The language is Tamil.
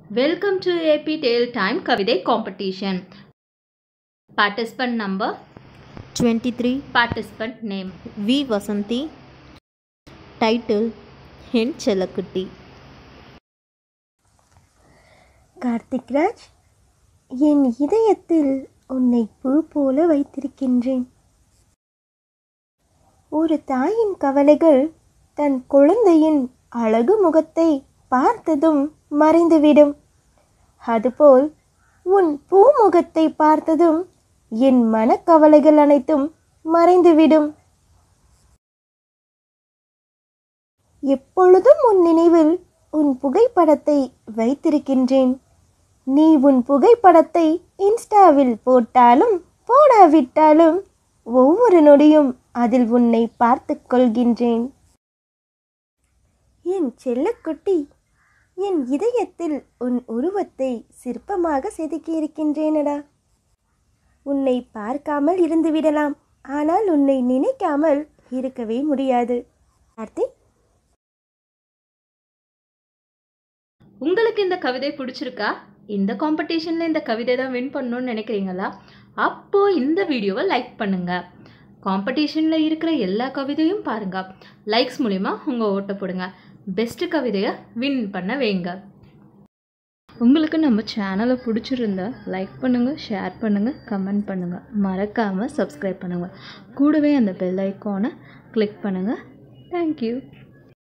Welcome to AP Tale Time கவிதை competition. Participant number, 23 participant name. V Vasanthi title என் செல்லக்குட்டி கார்த்திக் ராஜ் என் இதயத்தில் உன்னை பூ போல வைத்திருக்கின்றேன் ஒரு தாயின் கவலைகள் தன் குழந்தையின் அழகு முகத்தை பார்த்ததும் மறைந்துவிடும் அதுபோல் உன் பூமுகத்தை பார்த்ததும் என் மனக்கவலைகள் அனைத்தும் மறைந்துவிடும் எப்பொழுதும் உன் நினைவில் உன் புகைப்படத்தை வைத்திருக்கின்றேன் நீ உன் புகைப்படத்தை இன்ஸ்டாவில் போட்டாலும் போடாவிட்டாலும் ஒவ்வொரு நொடியும் அதில் உன்னை பார்த்துக் கொள்கின்றேன் என் செல்லக்குட்டி என் இதயத்தில் உன் உருவத்தை சிற்பமாக செதுக்கியிருக்கின்றேனடா உன்னை பார்க்காமல் இருந்து விடலாம் ஆனால் உன்னை நினைக்காமல் இருக்கவே முடியாது கார்த்திக் உங்களுக்கு இந்த கவிதை பிடிச்சிருக்கா இந்த காம்படிஷனில் இந்த கவிதை தான் வின் பண்ணணும்னு நினைக்கிறீங்களா அப்போ இந்த வீடியோவை லைக் பண்ணுங்க காம்படிஷனில் இருக்கிற எல்லா கவிதையும் பாருங்க லைக்ஸ் மூலிமா உங்கள் ஓட்டை போடுங்க பெஸ்ட் கவிதையை வின் பண்ண வைங்க உங்களுக்கு நம்ம சேனலை பிடிச்சிருந்தா லைக் பண்ணுங்கள் ஷேர் பண்ணுங்கள் கமெண்ட் பண்ணுங்கள் மறக்காமல் சப்ஸ்கிரைப் பண்ணுங்கள் கூடவே அந்த பெல் ஐக்கானை கிளிக் பண்ணுங்கள் தேங்க்யூ